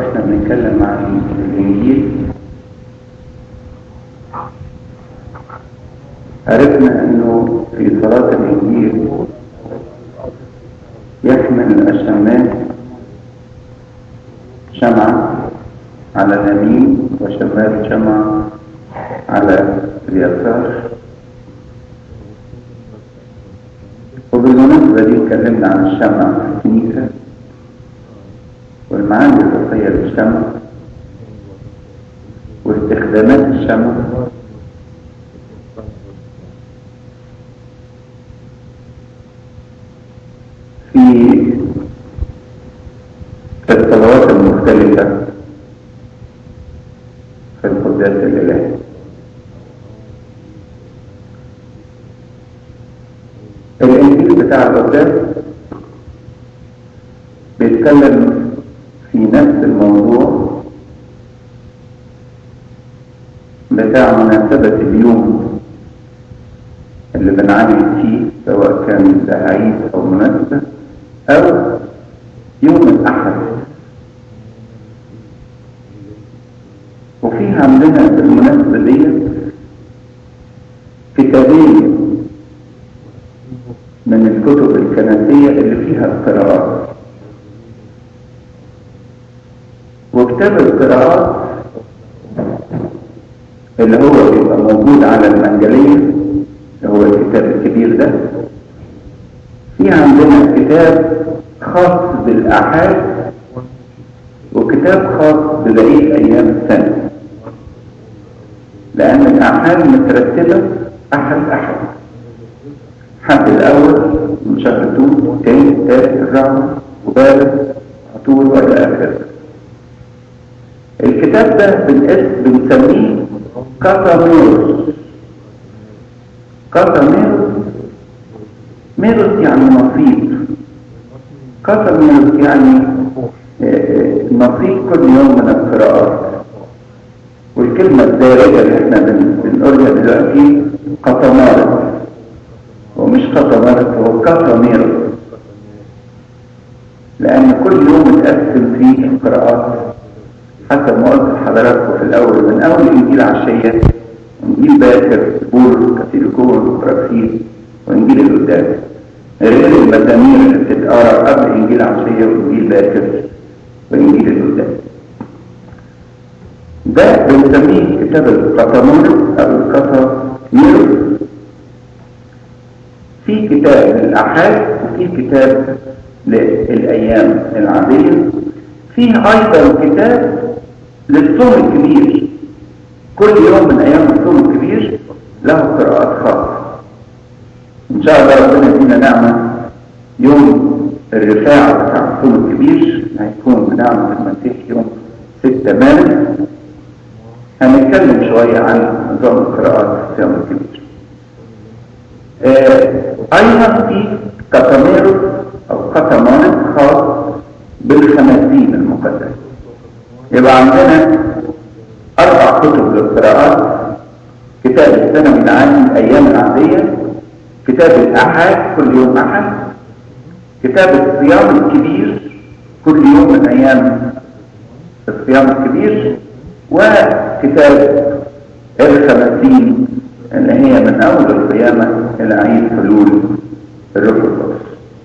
واحنا بنتكلم عن الانجيل عرفنا انه في صلاة الانجيل يحمل الشمال شمعة على اليمين وشمال شمعة على اليسار وبالمناسبة دي اتكلمنا عن الشمع في الكنيسة والمعاني الروحية للشمع واستخدامات الشمع في الصلوات المختلفة في القداس الإلهي الإنجيل بتاع القداس بيتكلم في نفس الموضوع بتاع مناسبة اليوم اللي بنعاني فيه سواء كان ده عيد أو مناسبة أو يوم الأحد وفي عندنا في المناسبة دي كتابين من الكتب الكنسية اللي فيها القراءات وكتاب القراءات اللي هو بيبقى موجود على المنجلية اللي هو الكتاب الكبير ده في عندنا كتاب خاص بالأحاد وكتاب خاص ببقية أيام السنة لأن الأحاد مترتبة أحد أحد حد الأول من شهر توت تاني تالت الرابع وبارد عطور وإلى آخره الكتاب ده بنقس بنسميه كاتاميروس كاتاميروس ميروس يعني نصيب كاتاميروس يعني نصيب كل يوم من القراءات والكلمة الدارجة اللي احنا بنقولها دلوقتي قطمارس ومش قطمارس هو كاتاميروس لأن كل يوم متقسم فيه القراءات حسب ما قلت لحضراتكم في الأول من أول إنجيل عشية إنجيل باكر بولس كاتيليكون وبرافيل وإنجيل القداس غير المزامير اللي بتتقرا قبل إنجيل عشية وإنجيل باكر وإنجيل القداس ده بنسميه كتاب القطمون أو القطمير في كتاب للأحاد وفي كتاب للأيام العادية فيه أيضا كتاب للصوم الكبير كل يوم من أيام الصوم الكبير له قراءات خاصة إن شاء الله ربنا يدينا نعمة يوم الرفاع بتاع الصوم الكبير هيكون بنعمة المسيح يوم 6 مارس هنتكلم شوية عن نظام القراءات في الصيام الكبير آه أيضا في كاتاميروس أو كاتامونس خاص بالخمسين المقدس يبقى عندنا أربع كتب للقراءات كتاب السنوي العام الأيام العادية كتاب الأحاد كل يوم أحد كتاب الصيام الكبير كل يوم من أيام الصيام الكبير وكتاب الخمسين اللي هي من أول القيامة إلى عيد حلول الروح القدس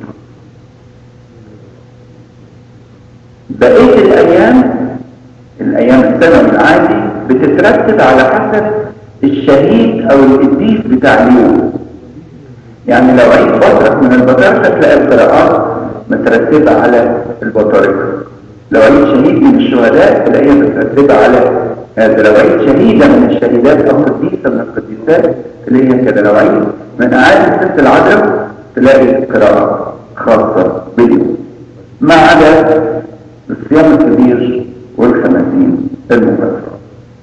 بقية الأيام الأيام السنوي العادي بتترتب على حسب الشهيد أو القديس بتاع اليوم يعني لو عيد بطرك من البطاركة تلاقي القراءات مترتبة على البطاركة لو عيد شهيد من الشهداء تلاقيها مترتبة على هذا لو عيد شهيدة من الشهيدات أو قديسة من القديسات تلاقيها كده لو عيد من أعاد الست العذراء تلاقي قراءة خاصة باليوم ما عدا الصيام الكبير والخمسين المكثرة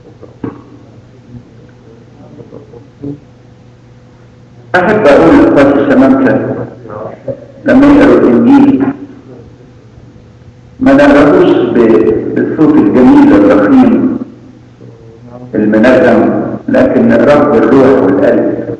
أحب أقول لإخوات الشمامسة لما يقروا الإنجيل ما نقراهوش بالصوت الجميل الرخيم المنغم لكن نقراه بالروح والقلب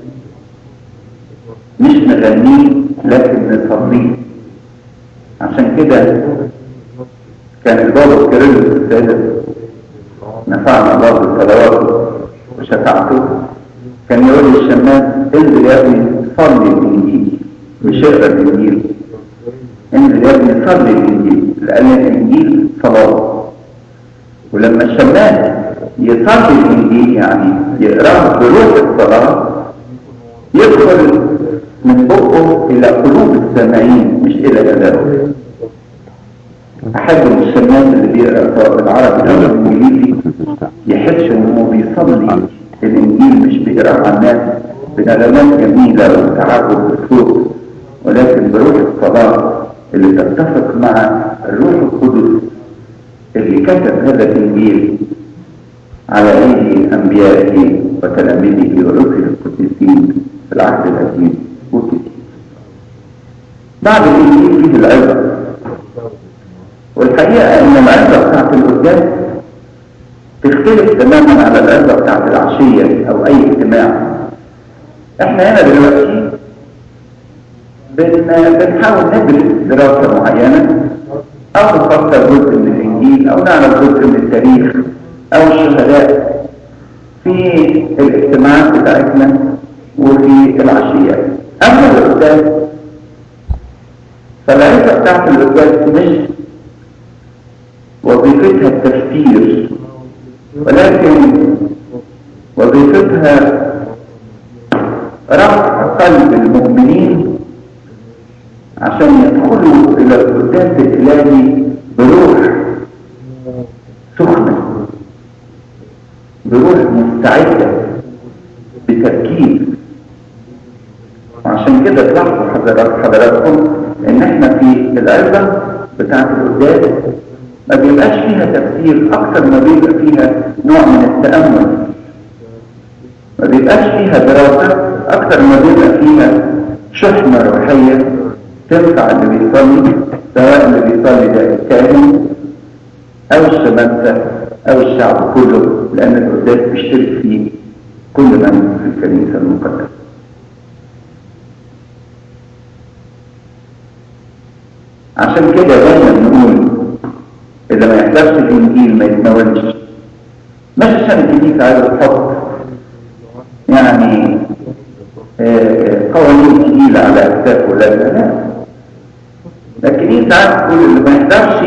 مش نغنيه لكن نصليه عشان كده كان البابا كيرلس السادس نفعنا الله بصلواته وشفاعته كان يقول للشماس انزل يا ابني صلي الانجيل مش اقرا الانجيل انزل يا ابني صلي الانجيل لان الانجيل صلاه ولما الشماس يصلي الانجيل يعني يقراه بروح الصلاه يدخل من بقه الى قلوب السامعين مش الى اذانهم احب الشماس اللي بيقرا سواء بالعربي او بالانجليزي يحس ان هو بيصلي الانجيل مش بيقرا على الناس بنغمات جميله وتعبد بالصوت ولكن بروح الصلاه اللي تتفق مع الروح القدس اللي كتب هذا الانجيل على ايدي انبيائه وتلاميذه ورسل القديسين في العهد القديم والجديد بعد الانجيل فيه العظه والحقيقه ان العظه بتاعت القداس تختلف تماما على العظه بتاعت العشيه او اي اجتماع احنا هنا دلوقتي بن... بنحاول ندرس دراسه معينه او نفسر جزء من الانجيل او نعرف جزء من التاريخ او الشهداء في الاجتماعات بتاعتنا وفي العشيات اما القداس فالعزة بتاعت القداس مش وظيفتها التفكير ولكن وظيفتها رفع قلب المؤمنين عشان يدخلوا الى القداس الالهي بروح سخنة بروح مستعدة بتركيز وعشان كده تلاحظوا حضرات حضراتكم ان احنا في العزة بتاعت القداس ما بيبقاش فيها تفسير اكتر ما بيبقى فيها نوع من التأمل ما بيبقاش فيها دراسة اكتر ما بيبقى فيها شحنة روحية تنفع اللي بيصلي سواء اللي بيصلي ده الكاهن او الشمامسة او الشعب كله لان القداس بيشترك فيه كل من في الكنيسة المقدسة عشان كده دايما نقول اللي ما يحضرش الانجيل ما يتناولش مش عشان الكنيسة عايزة تحط يعني قوانين تقيلة على أكتاف ولا لا لكن عايز تقول اللي ما يحضرش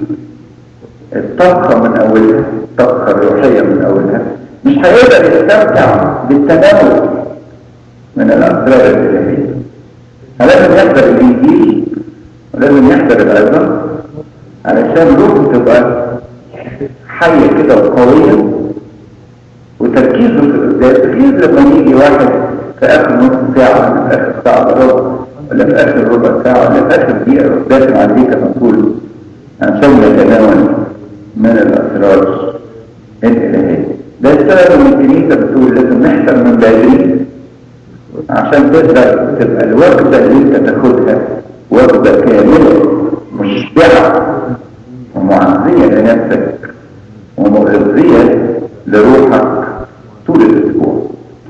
الطبخة من أولها الطبخة الروحية من أولها مش هيقدر يستمتع بالتناول من الأسرار الإلهية فلازم يحضر الإنجيل ولازم يحضر العظة علشان روحه تبقى حية كده وقوية وتركيزه في القداس تركيز لما يجي واحد في آخر نص ساعة ولا في آخر ساعة وربع ولا في آخر ربع ساعة ولا في آخر دقيقة داخل عليك مسؤول عشان يتناول من الأسرار الإلهية ده السبب ان الكنيسة بتقول لازم نحصل من بدري عشان تقدر تبقى الوجبة اللي انت تاخدها وجبة كاملة مشبعة ومعزية لنفسك ومغذية لروحك طول الأسبوع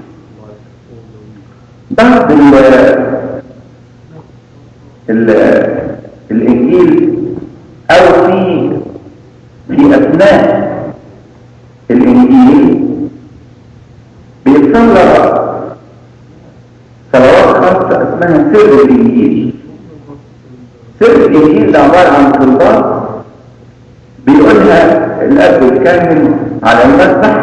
بعد ال ال الإنجيل أو في في أثناء الإنجيل بيتصلى صلوات خاصة اسمها سر الإنجيل سر الإنجيل ده عبارة عن طلبات بيقولها الأب الكامل على المسبح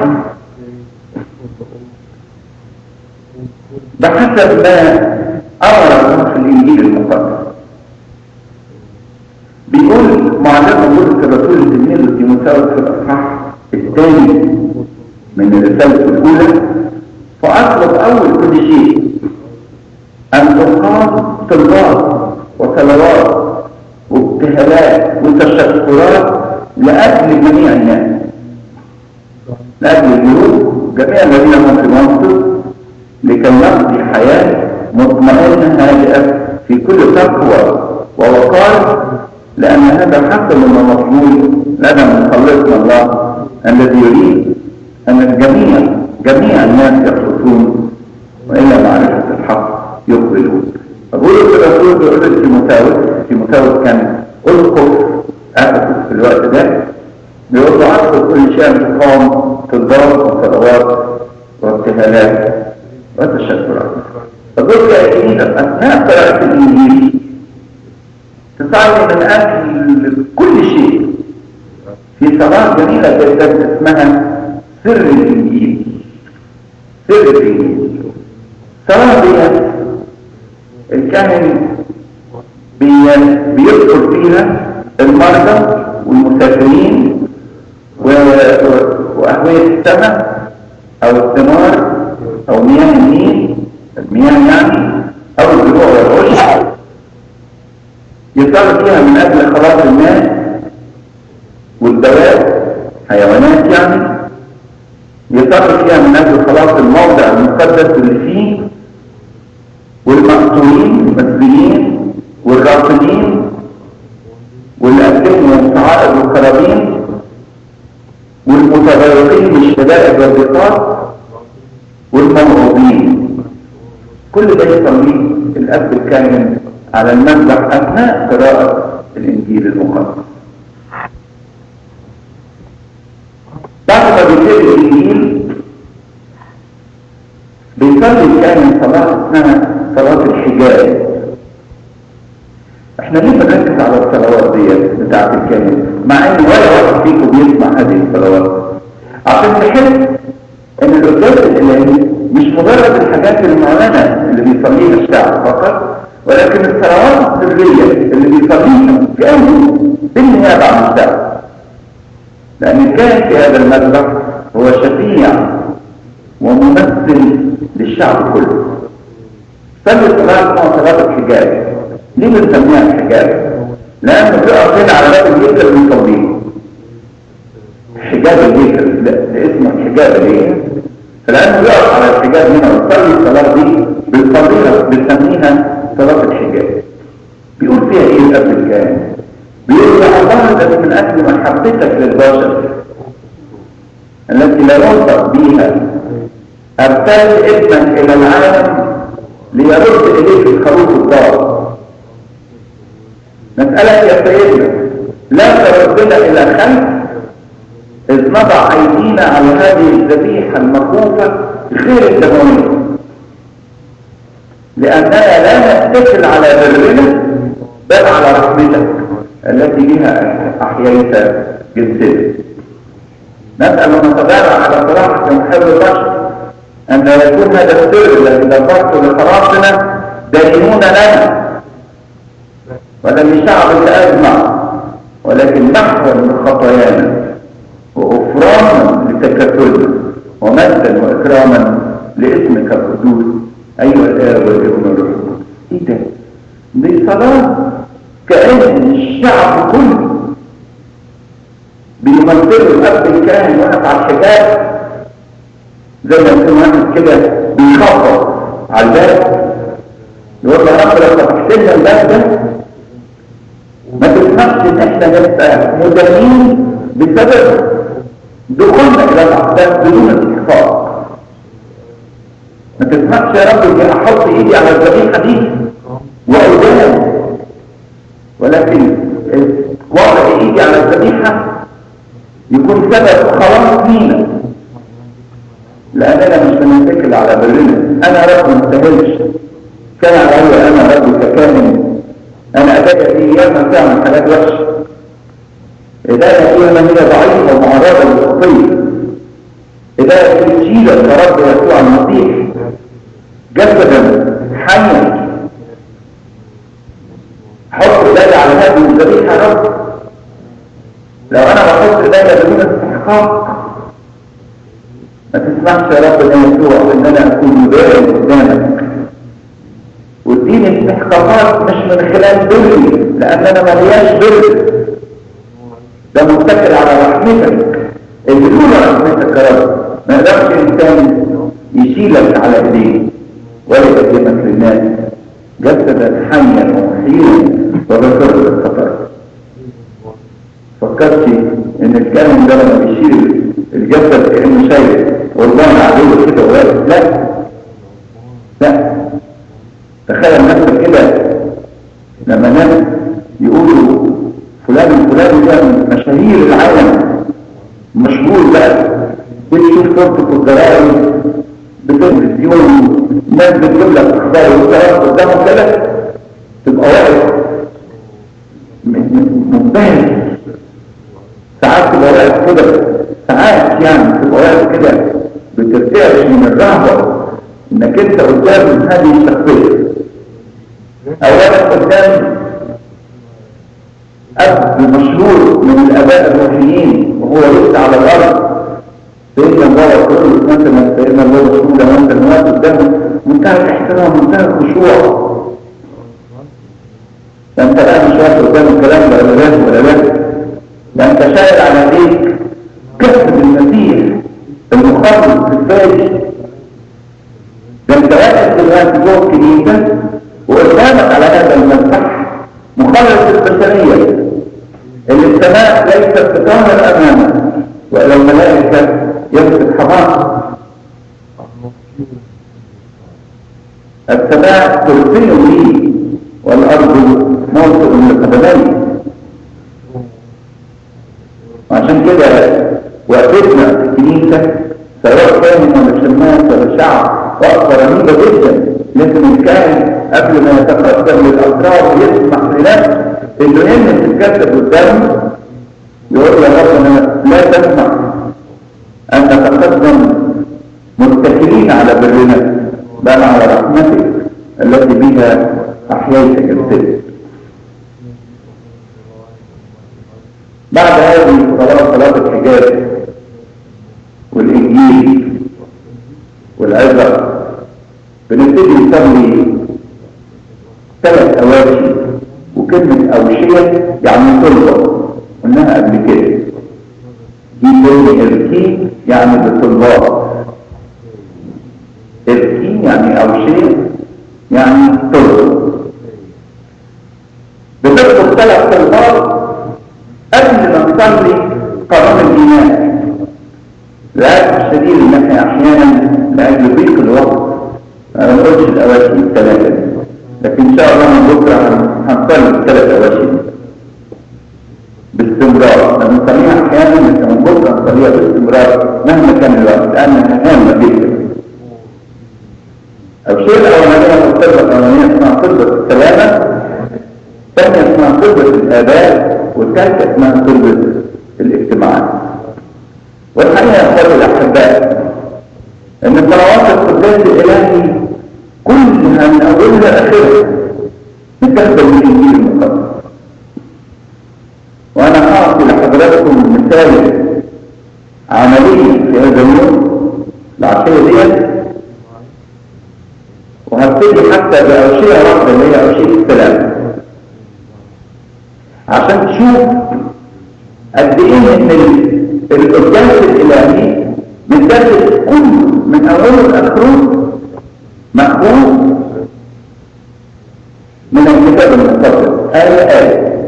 بحسب ما أمر الله في الإنجيل المقدس بيقول معلم بولس الرسول التلميذ تيموثاوس في الأصحاح الثاني من الرسالة الأولى فأطلب أول كل شيء أن تقام طلبات وصلوات وابتهالات وتشكرات لأجل جميع الناس لأجل الجنوب جميع الذين هم في مصر لكي نقضي حياة مطمئنة هادئة في كل تقوى ووقار لأن هذا حسب ما مطلوب لنا من خلقنا الله الذي يريد أن الجميع جميع الناس يخلصون وإلى معرفة الحق يقبلون أقول الرسول بيقول لتيموثاوس تيموثاوس كان أسقف أسقف في الوقت ده بيقول له عصر كل شيء تقام تضاد وصلوات وابتهالات وتشكرات فقلت يا كنيسة أثناء قراءة الإنجيل تصلي من أجل كل شيء في صلاة جميلة جدا اسمها سر الإنجيل سر الإنجيل صلاة دي الكاهن بيدخل فيها المرضى والمسافرين وأهوية السماء أو الثمار أو مياه النيل المياه يعني أو الزروع والعشب يصلي فيها من أجل خلاص الناس والدواب حيوانات يعني يصلي فيها من أجل خلاص الموضع المقدس اللي فيه والمقتولين المسلمين والراقدين والأكلين والصعائد والقرابين والمتغرقين بالشدائد والضيقات والموعوظين كل ده يصليه الأب الكامل على المذبح أثناء قراءة الإنجيل المقدس بعد ما بيبتدي الإنجيل بيصلي الكاهن صلاة اسمها صلاة الحجاب احنا ليه بنركز على الصلوات دي بتاعت الكاهن مع ان ولا واحد فيكم بيسمع هذه الصلوات عشان تحس ان القداس الالهي مش مجرد الحاجات المعلنه اللي بيصليها الشعب فقط ولكن الصلوات السريه اللي بيصليها كانه بالنيابه عن الشعب لان الكاهن في هذا المذبح هو شفيع وممثل للشعب كله صلي الصلاه اسمها صلاه الحجاب ليه بنسميها الحجاب لانه بيقف هنا على باب الهيكل بيصليه حجاب الهيكل لا ده اسمه حجاب ليه فلانه بيقف على الحجاب هنا ويصلي الصلاه دي بنصليها بنسميها صلاه الحجاب بيقول فيها ايه الاب الكامل بيقول يا الله الذي من اجل محبتك للبشر التي لا ينطق بها ارسلت ابنا الى العالم ليرد اليك الخروف الضار نسألك يا سيدنا لا تردنا إلى خلف إذ نضع أيدينا على هذه الذبيحة المخوفة غير الدموية لأننا لا نتكل على برنا بل على رحمتك التي بها أحييت جنسنا نسأل ونتبارع على صراحة محب البشر أن يكون هذا السر الذي دبرته لخلاصنا دائمون لنا ولا لشعبك أجمع ولكن محوا من خطايانا وغفرانا لتكتلنا ومجدا وإكراما لاسمك القدوس أيها الآب والابن والروح إيه ده؟ دي صلاة كأن الشعب كله بيمثلوا الأب الكاهن واقف على الحجاب زي ما يكون واحد كده بيخبط على الباب يقول له يا رب لو فتحت لنا الباب ده ما تفهمش ان احنا نبقى مدانين بسبب دخولنا الى الاقدام بدون استخفاف ما تفهمش يا رب اني احط ايدي على الذبيحه دي واودان ولكن وضع ايدي على الذبيحه يكون سبب خلاص لينا لاننا مش بنتكل على برنا انا رب ما استاهلش كان علي انا رب ككامل انا اتاك في ايام تعمل حاجات وحشه اذا فيها هي ضعيفه ومعرضه للخطيه اذا تشيل رب يسوع المسيح جسدا حيا حط ايدي على هذه الذبيحه يا رب لو انا بحط ايدي بدون استحقاق ما تسمحش يا رب يا يسوع ان انا اكون مبارك قدامك واديني استحقاقات مش من خلال بري لان انا ملياش بر ده متكل على رحمتك اللي لولا رحمتك يا رب ما يقدرش انسان يشيلك على ايديه ولا يقدمك للناس جسدا حيا ومحيا وبصر للخطر فكرت ان الكلام ده لما بيشيل الجسد كانه شايل والله عدو كده واقف لا لا تخيل نفسك كده لما ناس يقولوا فلان الفلاني ده من مشاهير العالم مشهور بقى بتشوف صورته في الجرايد بتلفزيون ناس بتجيب لك اخبار والكلام قدامه كده تبقى واقف منبهر ساعات تبقى واقف كده ساعات يعني تبقى واقف كده بترتعش من الرهبه انك انت قدام هذه الشخصيه اولا قدام اب مشهور من الاباء الروحيين وهو لسه على الارض سيدنا الله يقول مثلا سيدنا الله رسول لما انت الوقت قدامه منتهى الاحترام منتهى الخشوع ده انت الان مش واقف قدام الكلام ده ولا لا ولا لا ده انت شايل على ايديك كسب المسيح المخلص الفاجئ ده انت واقف دلوقتي جوه الكنيسه وقدامك على هذا المسبح مخلص البشريه اللي السماء ليست تطهر امامك والى الملائكه يمسك حماس السماء كرسي لي والارض موطئ لقدمي وعشان كده وقفتنا في الكنيسه سواء كان ولا شماس ولا شعب وقفه رهيبه جدا لكن الكاهن قبل ما يتقدم للاطراف ويسمح لنفسه انه يلمس الكتف قدامه يقول يا رب انا لا تسمح ان نتقدم متكلين على برنا بل على رحمتك التي بها احييت جسدك بعد هذه صلاه صلاه الحجاب والانجيل والعظه بنبتدي نسمي ثلاث اواشي وكلمة اوشية يعني طلبة قلناها قبل كده دي كلمة اركي يعني بالطلبات اركي يعني اوشية يعني طلبة بتطلب ثلاث طلبات قبل ما نصلي قانون الايمان للاسف الشديد ان احنا احيانا لاجل ضيق الوقت انا ما قلتش الاواشي الثلاثه دي لكن ان شاء الله من بكره هنصلي الثلاث اواشي باستمرار بنصليها احيانا لكن من بكره نصليها باستمرار مهما كان الوقت لانها هامه جدا الشيء الاولانيه الطلبه الاولانيه اسمها طلبه السلامه الثانيه اسمها طلبه الاداء والثالثه اسمها طلبه الاجتماعات والحقيقه يا اخواتي الاحباء ان صلوات القداس الالهي كلها من اولها لاخرها بتخدم من الانجيل المقدس وانا اعطي لحضراتكم مثال عملي في هذا اليوم العشيه ديت وهبتدي حتى باوشيه واحده اللي هي اوشيه السلام عشان تشوف قد ايه ان القداس الالهي متدرس كله من اوله لاخره مأخوذ من الكتاب المقدس آية آية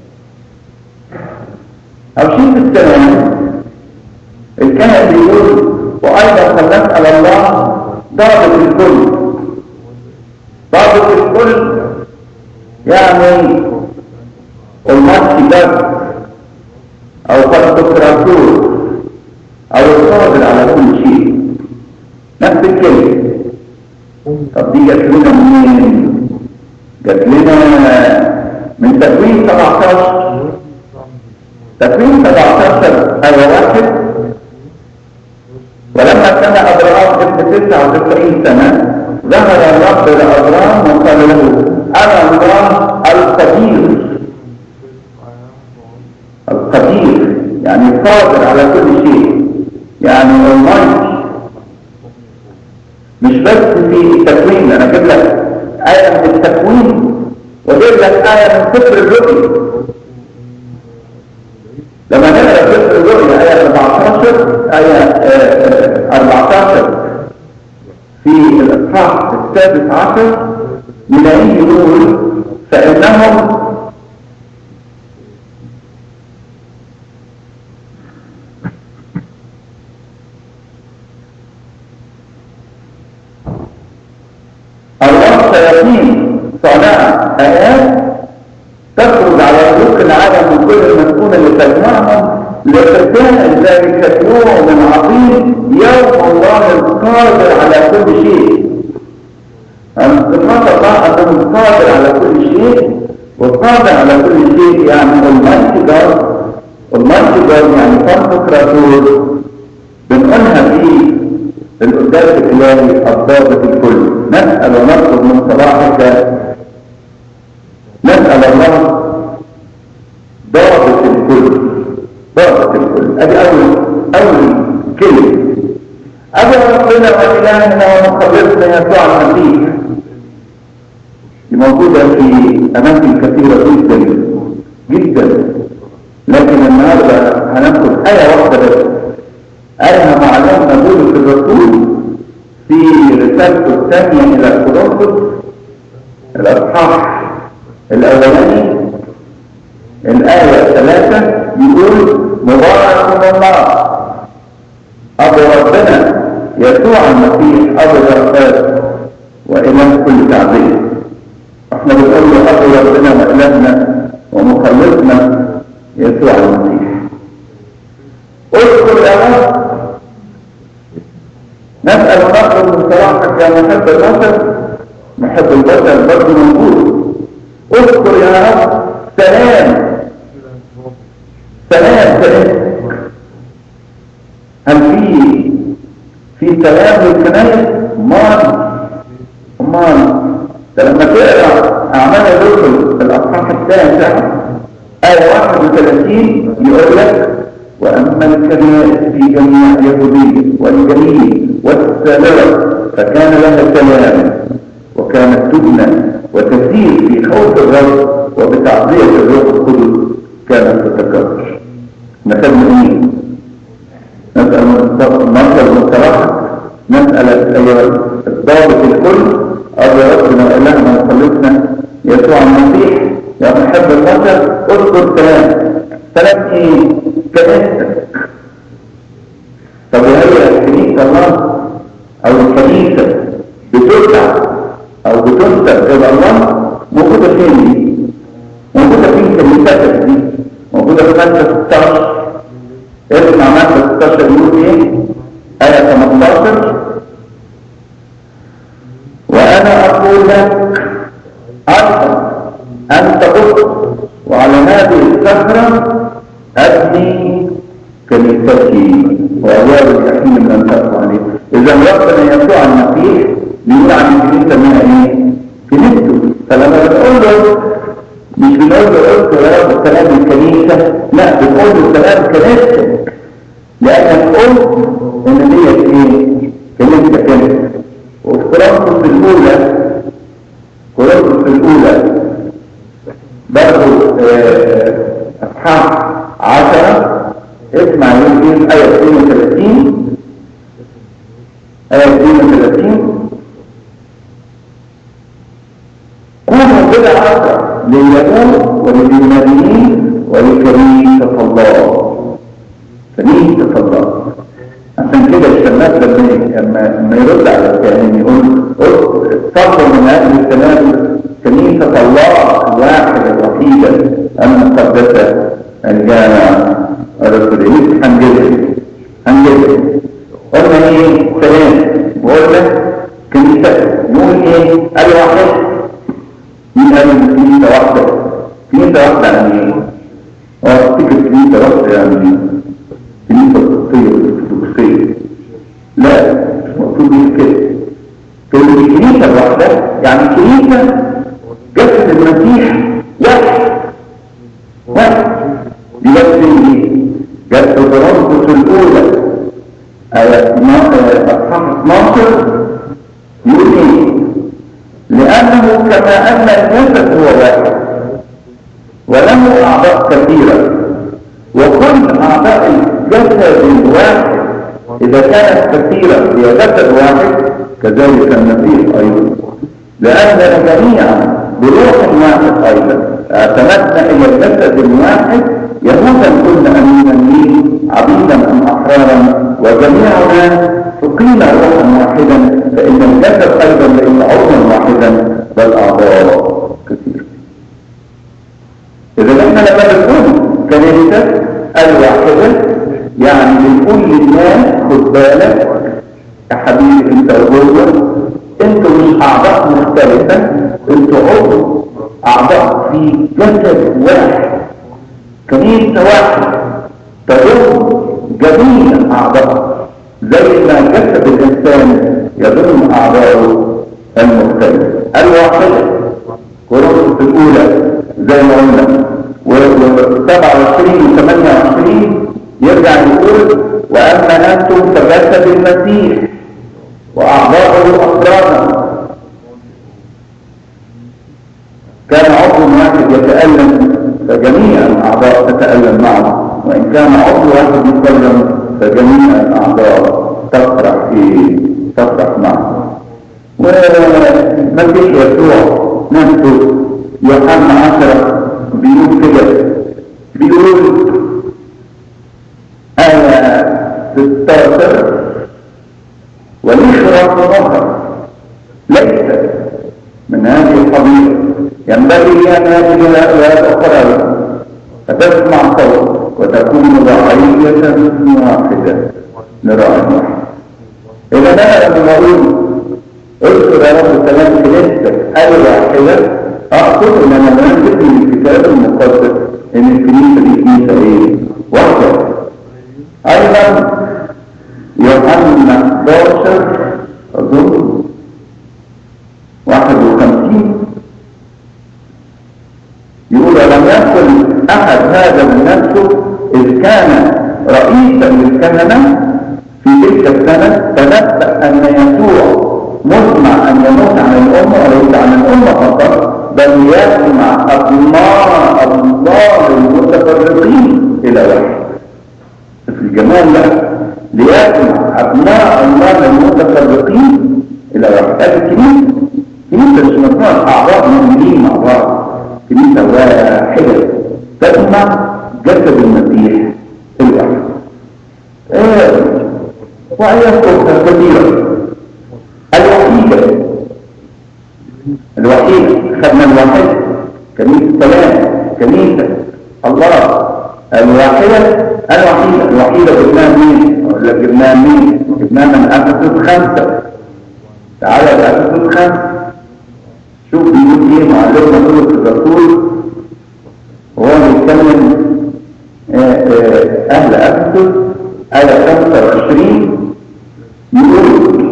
أو شيء السلام الكهنة بيقول وأيضا فلنسأل الله ضابط الكل ضابط الكل يعني الماتش بس أو فالسكراتور أو القادر على كل شيء نفس الكلمة طب دي جات لنا منين جات لنا من تكوين 17 تكوين 17 آية واحد ولما كان أبراهام ابن 99 سنة ظهر الرب لأبراهام وقال له أنا الله القدير القدير يعني قادر على كل شيء يعني المايك مش بس في التكوين انا اجيب لك آية من التكوين واجيب لك آية من سفر الرؤيا لما نقرا سفر الرؤيا آية 14 آية آه 14 في الإصحاح السادس عشر نلاقيه يقول فإنهم الشياطين صانعة آيات تخرج على ملوك العالم من كل يتساءل ذلك اليوم العظيم يوم الله القادر على كل شيء صفات الله أنه قادر على كل شيء والقادر على كل شيء يعني المالتي جار والمالتي جار يعني كونسكراتور بنقولها في القداس الإلهي الضابط الكل نسأل ونطلب من صلاحك نسأل الله ضابط الكل ضابط الكل ادي اول اول كلمة ادي ربنا وإلهنا ومخلصنا يسوع المسيح دي موجودة في أماكن كثيرة جدا جدا لكن النهاردة هناخد آية واحدة بس آية معلمنا بولس الرسول في رسالته الثانية إلى كورنثوس الأصحاح الأولاني الآية الثلاثة يقول مبارك من الله أبو ربنا يسوع المسيح أبو الرقاد وإله كل تعبير احنا بنقول له أبو ربنا وإلهنا ومخلصنا يسوع المسيح اذكر يا رب نسأل ونطلب من صلاحك يا محب البشر محب البشر برضه موجود اذكر يا رب سلام سلام سلام هل في في سلام للكنائس؟ امال امال ده لما تقرا اعمال الرسل في الاصحاح التاسع آية 31 يقول لك وأما الكنائس في جميع اليهودية والجليل والسامرة فكان لها سلام وكانت تبنى وتسير في خوف الرب وبتعطية الروح القدس كانت تتكبر نسأل مين؟ نسأل نسأل مصطلحك نسأل أيها الضابط الكل أبو ربنا وإلهنا وخلصنا يسوع المسيح يا محب البشر اذكر سلام سلام ايه؟ كنيستك طب وهي كنيسة الله أو الكنيسة بترجع أو بتنسب إلى الله موجودة فين دي؟ موجودة فين كنيستك دي؟ موجودة في مادة 16 اسمع مادة 16 يقول ايه؟ آية 18 وأنا أقول لك أيضا أنت قلت وعلى هذه السهرة أبني كنيستي وأبواب الجحيم لن تقوى عليه إذا ربنا يسوع المسيح بيقول عن الكنيسة منها إيه؟ كنيسته فلما بتقول له مش بنقول له قلت يا رب كلام الكنيسة لا بنقول له كلام كنيستك لأنك قلت إن ديت إيه؟ كنيسة كنيسة وفي كورنثوس الأولى كورنثوس الأولى برضه أصحاح عشرة اسمع يمكن آية 32 آية 32 كونوا كده عشرة لليهود ولليونانيين ولكنيسة الله كنيسة الله عشان كده الشمات لما لما يرد على الكاهن يقول صفوا من اهل السلام كنيسة الله الواحد الوحيدة المقدسة الجامع الرسولية هنجزها هنجزها قلنا ايه سلام وقلنا كنيسة نقول ايه الواحد مين قال كنيسة واحدة كنيسة واحدة يعني ايه اه تفتكر كنيسة واحدة يعني كنيسة قبطية والارثوذكسية لا مش مقصود كده تقول لي كنيسة واحدة يعني كنيسة جسد المسيح واحد واحد بجسد ايه؟ جسد ربط الأولى آية أصحاب 12 يقول ايه؟ لأنه كما أن الجسد هو واحد وله أعضاء كثيرة وكل أعضاء الجسد الواحد إذا كانت كثيرة هي جسد واحد كذلك المسيح أيضا لأننا جميعا بروح واحد أيضا اعتمدنا إلى الجسد الواحد يهودا كنا أمينا لي عبيدا أم أحرارا وجميعنا فقينا روحا واحدا فإن الجسد أيضا ليس عضوا واحدا بل أعضاء كثيرة إذا احنا لما بنقول كنيسة الواحدة يعني بنقول للناس خد بالك يا حبيبي انت وهو انتوا مش اعضاء مختلفة انتوا عضو اعضاء في جسد واحد كنيسة واحدة تضم جميع اعضاء زي ما جسد الانسان يضم اعضاءه المختلفة الواحدة كورنثوس الاولى زي ما قلنا و27 و28 يرجع يقول واما انتم فجسد المسيح واعضاءه افرادا كان عضو واحد يتألم فجميع الأعضاء تتألم معه وإن كان عضو واحد يتكلم فجميع الأعضاء تفرح في تفرح معه ومسيح يسوع نفسه يوحنا عشرة بيقول كده بيقول آية 16 وليشرب نهر ليس من هذه القبيلة ينبغي أن هذه الآيات أخرى فتسمع صوت وتكون ضعية واحدة لراعي واحد إذا أنا لما أقول اذكر يا رب السلام كنيستك الواحدة أقصد إن أنا بنزل من الكتاب المقدس إن الكنيسة دي كنيسة إيه؟ واحدة أيضا يوحنا 11 أظن 51 يقول لم يكن أحد هذا من نفسه إذ كان رئيسا للكهنة في تلك السنة تنبأ أن يسوع مسمع أن يموت عن الأمة وليس عن الأمة فقط بل يسمع أبناء الله المتفرقين إلى واحد في الجمال ده ليسمع أبناء الله المتفرقين إلى واحد هذه الكنيسة كنيسة مش مجموعة أعضاء مؤمنين مع بعض كنيسة واحدة تسمع جسد المسيح الواحد آه. وآيات كثيرة الوحيدة الوحيدة خدنا الواحد كنيسة سلام كنيسة الله الواحدة الوحيدة الوحيدة جبناها مين؟ أقول لك جبناها مين؟ جبناها من أفسس خمسة تعالى لأفسس خمسة شوف بيقول ايه معلمنا بولس الرسول وهو بيتكلم أهل أفسس آية 25 يقول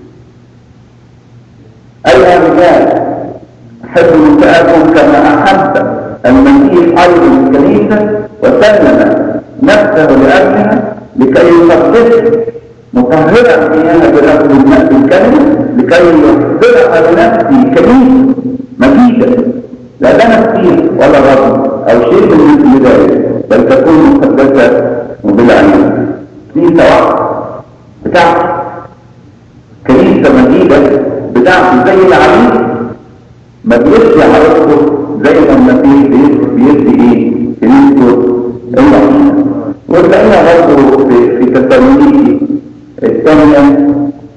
أيها الرجال أحبوا نساءكم كما أحب المسيح أيضا الكنيسة وسلم نفسه لأجلها لكي يقدسها مطهرا إياها برفض الماء بالكلمة لكي يحضرها لنفسي كنيسة مفيدة لا دم كتير ولا غضب أو شيء من مثل ذلك بل تكون مقدسة وبلا عين كنيسة واحدة بتاعتي كنيسة مجيدة بتاعتي زي العريس ما بيدي عروسته زي ما المسيح بيدي ايه كنيسته الوحيدة وتلاقيها برضه في في تسالونيكي الثانية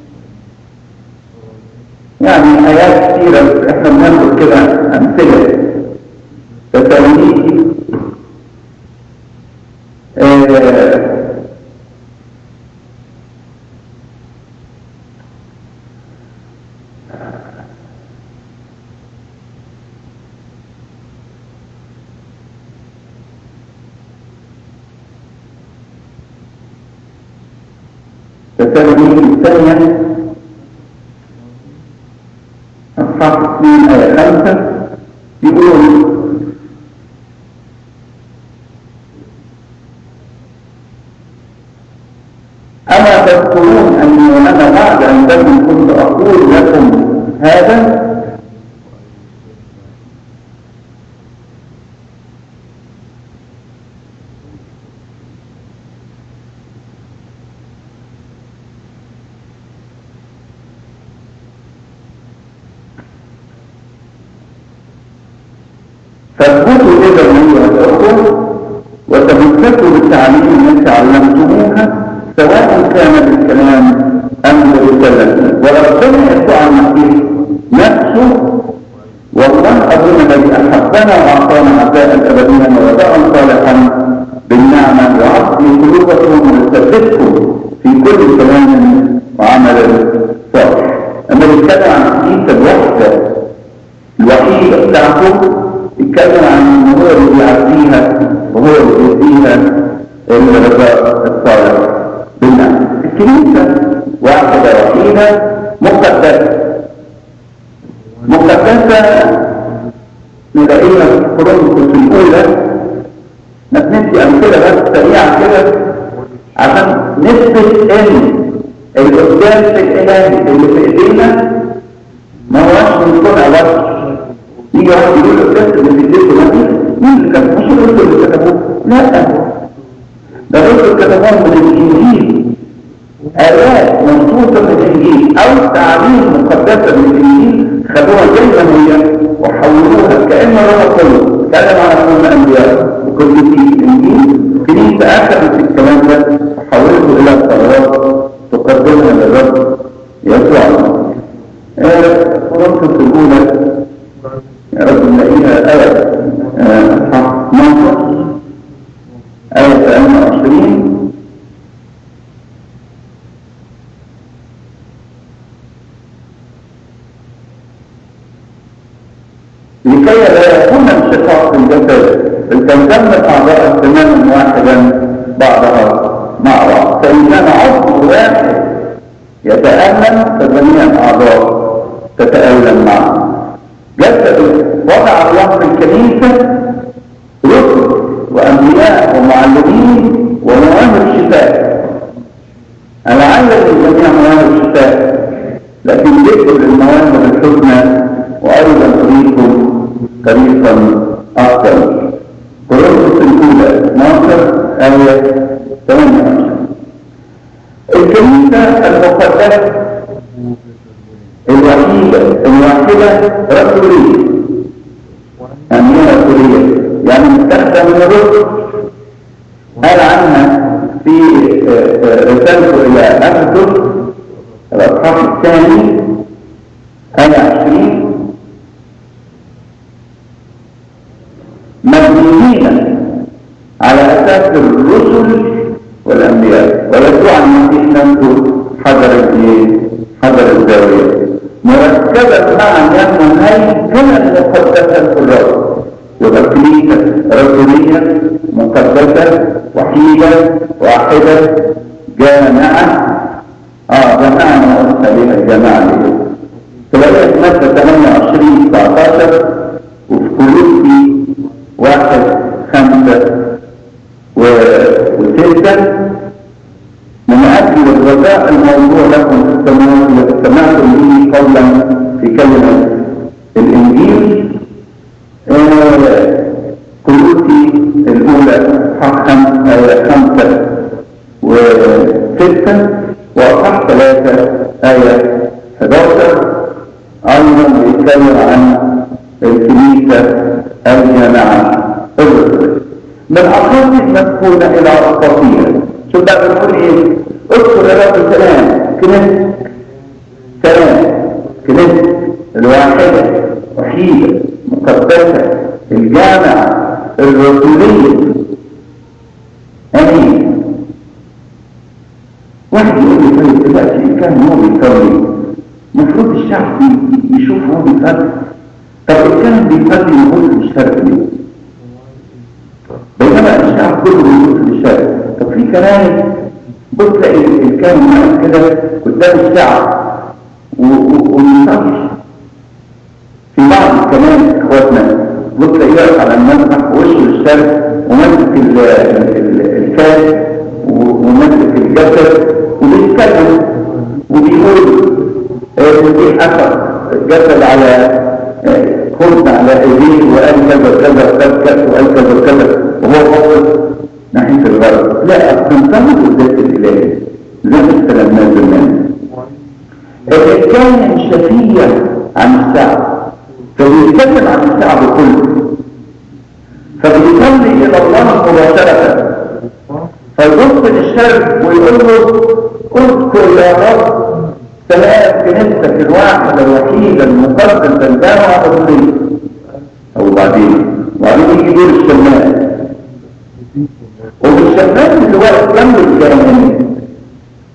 يعني آيات كثيرة احنا بناخد كده أمثلة تسالونيكي آه تسالونيكي الثانية أصحاب اثنين آية خمسة يقول أما تذكرون أني وأنا بعد أن تكن كنت أقول لكم هذا فاثبتوا إذا أيها الأخوة وتمسكوا بالتعليم التي تعلمتموها سواء كان بالكلام أم بالكلام وربنا يسوع المسيح نفسه والله أظن الذي أحبنا وأعطانا عزاء أبديا ووضعا صالحا بالنعمة كل كلام وعمل صالح اما بيتكلم عن الكنيسه الوحده الوحيده بتاعته يتكلم عن ان هو اللي بيعزيها وهو اللي بيديها الرجاء الصالح بالناس الكنيسه واحده وحيده مقدسه مقدسه نلاقيها في كورنثوس الاولى ندي امثله بس سريعه كده عشان نثبت ان القداس الالهي اللي في ايدينا ما هوش من صنع بشر يجي واحد يقول القداس اللي في ايديكم ده مين اللي كان مش الرسل اللي كتبوه لا ده الرسل كتبوه من الانجيل آيات منصوصة من الإنجيل أو تعليم مقدسة من الإنجيل خدوها زي ما هي وحولوها كأن الله كله كلام على كل الأنبياء وكل في الإنجيل كنيسة أخذت الكلام ده وحولته إلى الصلوات تقدمها للرب يسوع فرصة الأولى يا رب نلاقيها آية أصحاب منصر آية 28 لكي لا يكون انشقاق في الجسد بل تنتم الاعضاء تماما واحدا بعضها مع بعض فان كان عضو واحد يتالم فجميع الاعضاء تتالم معه جسد وضع الله في الكنيسه رسل وانبياء ومعلمين ومواهب الشفاء انا علم الجميع مواهب الشفاء لكن ذكر المواهب الحسنى وايضا اريكم طريقا افضل كورنثوس الاولى 12 ايه 18 الكنيسه المقدسه الوحيده الواحده رسوليه يعني ايه رسوليه يعني مستخدم من الرسل قال عنها في رسالته الى افسس الاصحاح الثاني ايه 20 مبنيين على اساس الرسل والانبياء ويسوع المسيح نفسه حضر الايه حضر الزاويه مركبه معا هيكلا مقدسا في الرب يبقى كنيسه رسوليه مقدسه وحيده واحده جامعه اه جماعه ما قلت عليها الجماعه دي تلاقيها في ماده 28 19 وفي كلوسي واحد خمسة وستة من أجل الرجاء الموضوع لكم في السماوات التي سمعتم به قولا في كلمة الإنجيل كلوسي الأولى حق خمسة وستة وأصح ثلاثة آية 11 أيضا بيتكلم عن الكنيسة الجماعة الرسل من أقل مسكونة إلى أساطير شو بقى بنقول إيه؟ اذكر يا رب الكلام كنيسة كلام كنيسة الواحدة وحيدة مقدسة الجامعة الرسولية أمين واحد يقول لي طيب دلوقتي كان هو بيصلي المفروض الشعب يشوف هو بيصلي طب الكلام بيصلي يقول في الشرق ليه؟ بينما الشعب كله بيقول في الشرق طب في كلام بص تلاقي الكلام واقف كده قدام الشعب وبيصلي في بعض الكلام اخواتنا بص تلاقيه واقف على المسرح ووشه للشرق وماسك الكاس وماسك الجسد وبيتكلم وبيقول في حسن جسد على خبز على ايديه وقال كذا وكذا وقال كذا وقال كذا وكذا وهو خاطر ناحيه الغرب لا بنصلي بالذات الالهي زي ما استلمناه زمان كان شفيا عن الشعب فبيتكلم عن الشعب كله فبيصلي الى الله مباشره فيبص للشرق ويقول له اذكر يا رب سلام كنيستك الواحدة الوحيدة المقدسة الجامعة الرسولية أو بعدين وبعدين يجي دور الشمال وفي الشمال اللي واقف جنب الجامعين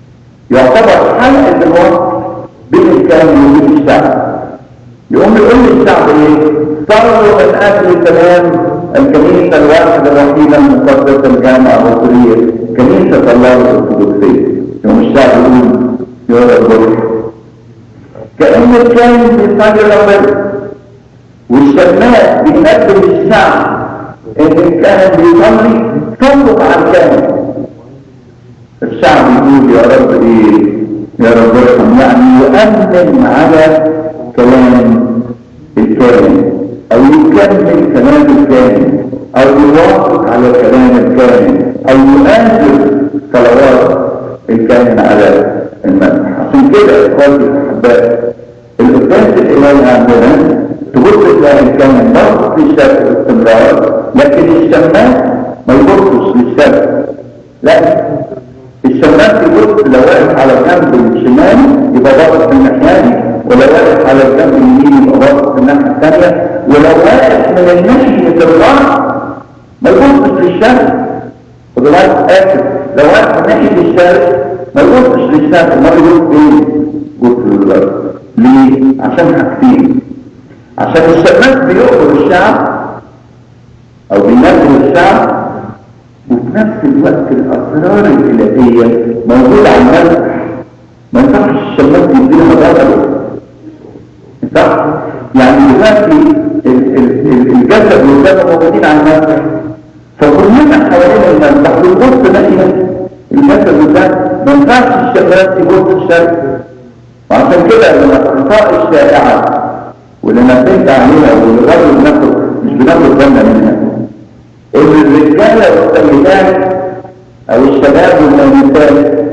يعتبر حلقة الوقت بين الكلام وبين الشعب يقوم يقول للشعب ايه صلوا من اجل سلام الكنيسة الواحدة الوحيدة المقدسة الجامعة المصرية كنيسة الله الأرثوذكسية يوم الشعب يقول يا رب كأن الكاهن بيصلي ربنا والشماس بيقدم للشعب ان الكاهن بيصلي صلوا على الكاهن الشعب يقول يا رب ايه يا رب ارحم يعني يؤمن على كلام الكاهن او يكمل كلام الكاهن او يوافق على كلام الكاهن او يؤثر صلوات الكاهن على المسح عشان كده اخواتي الاحباء القداس الالهي عندنا تبص تلاقي الكاهن برضه في الشرق باستمرار لكن الشماس ما يبصش للشرق لا الشماس يبص لو واقف على الجنب الشمال يبقى ضاغط في الناحيه دي ولو واقف على الجنب اليمين يبقى ضاغط في الناحيه الثانيه ولو واقف من ناحيه الغرب ما يبصش للشرق خدوا بالك اسف لو واقف من ناحيه الشرق ما يبصش للشرق ما يبص ايه يبص للغرب ليه عشان حاجتين عشان الشماس بيأخذ الشعب او بينزل الشعب وفي نفس الوقت الاسرار الالهيه موجوده على المسح ما ينفعش الشماس يديها مدارة صح يعني دلوقتي الجسد والدم موجودين على المسح فكلنا حوالين المسح بنبص ناحيه الجسد والدم ما ينفعش الشماس يبص الشرق وعشان كده من الاخطاء الشائعه واللي نبهت عليها واللي برضه بناخد مش بناخد بالنا منها ان الرجاله والسيدات او الشباب والنساء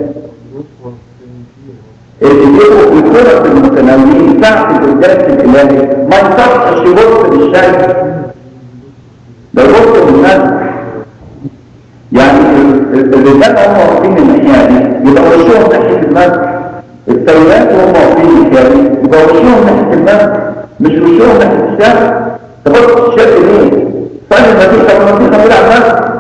اللي بيبقوا في فرق المتناولين تحت القداس الالهي ما يصحش يبص للشمس ده يبص للناس يعني الرجال هم واقفين الناحيه دي يبقى وشهم ناحيه المسح السيدات وهم واقفين الناحيه دي يبقى وشهم ناحيه المسح مش وشهم ناحيه الشمس تبص الشرق ليه؟ صلي المسيح طب المسيح موجود على المسح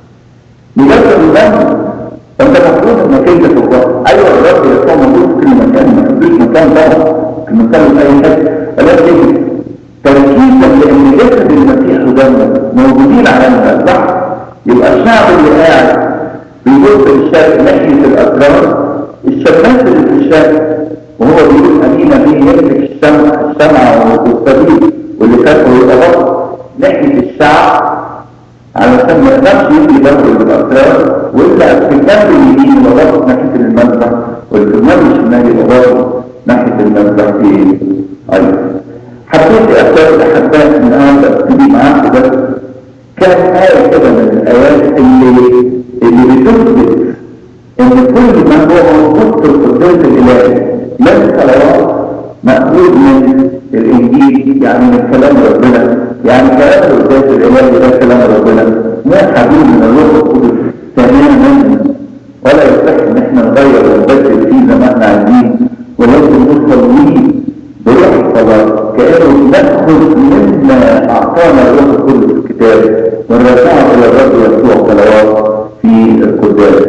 مجرد الدم فانت المفروض انك انت تبقى ايوه الرب يسوع موجود في كل مكان ما تدوش مكان طبعا في مكان في اي حته ولكن تركيزا لان جسد المسيح ودمه موجودين على المسبح يبقى الشعب اللي قاعد بيبص للشرق ناحيه الاسرار الشماس اللي في الشرق وهو بيقول امينه بيه يمسك الشمع الشمع والصليب واللي كان يتبص ناحيه الشعب علشان ما يقدرش يدي ظهره للاسرار ويبدا في الجنب اليمين يبقى ضاغط ناحيه المذبح والجنب الشمال يبقى ضاغط ناحيه المذبح في ايضا حبيت اختار الاحباء من النهارده ابتدي معاكم بس كان آية كده من الآيات اللي اللي بتثبت إن كل ما هو موجود في القداس الإلهي من صلوات مأخوذ من الإنجيل يعني من كلام ربنا يعني كلام القداس الإلهي ده كلام ربنا مو حبيب من الروح القدس تماما ولا يصح إن إحنا نغير ونبدل فيه زي ما إحنا عايزين ولازم نصليه بروح الصلاة كأنه نأخذ مما أعطانا الروح القدس في الكتاب ونرجعه إلى الرب يسوع صلوات في القداس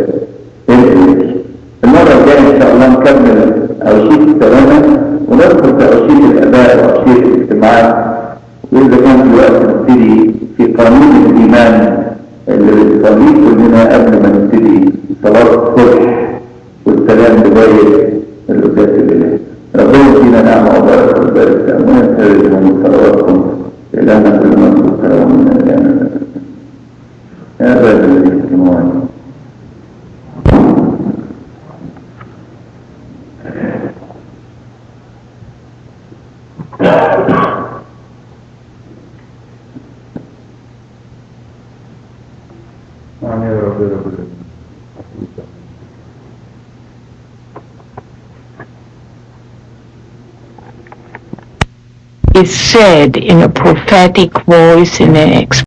المرة الجاية إن شاء الله نكمل أوشيك السلامة وندخل في أوشيك الآباء وأوشيك الاجتماعات وإذا كان في وقت نبتدي في قانون الإيمان اللي بنصليه كلنا قبل ما نبتدي صلاة الصبح والسلام بداية القداس الإلهي ربنا يدينا نعمة وبركة ويبارك أمنا سيدنا صلواتكم إلهنا كل من ذكر ومن إلهنا يا باب الاجتماعي آمين يا رب يا رب is said in a prophetic voice in an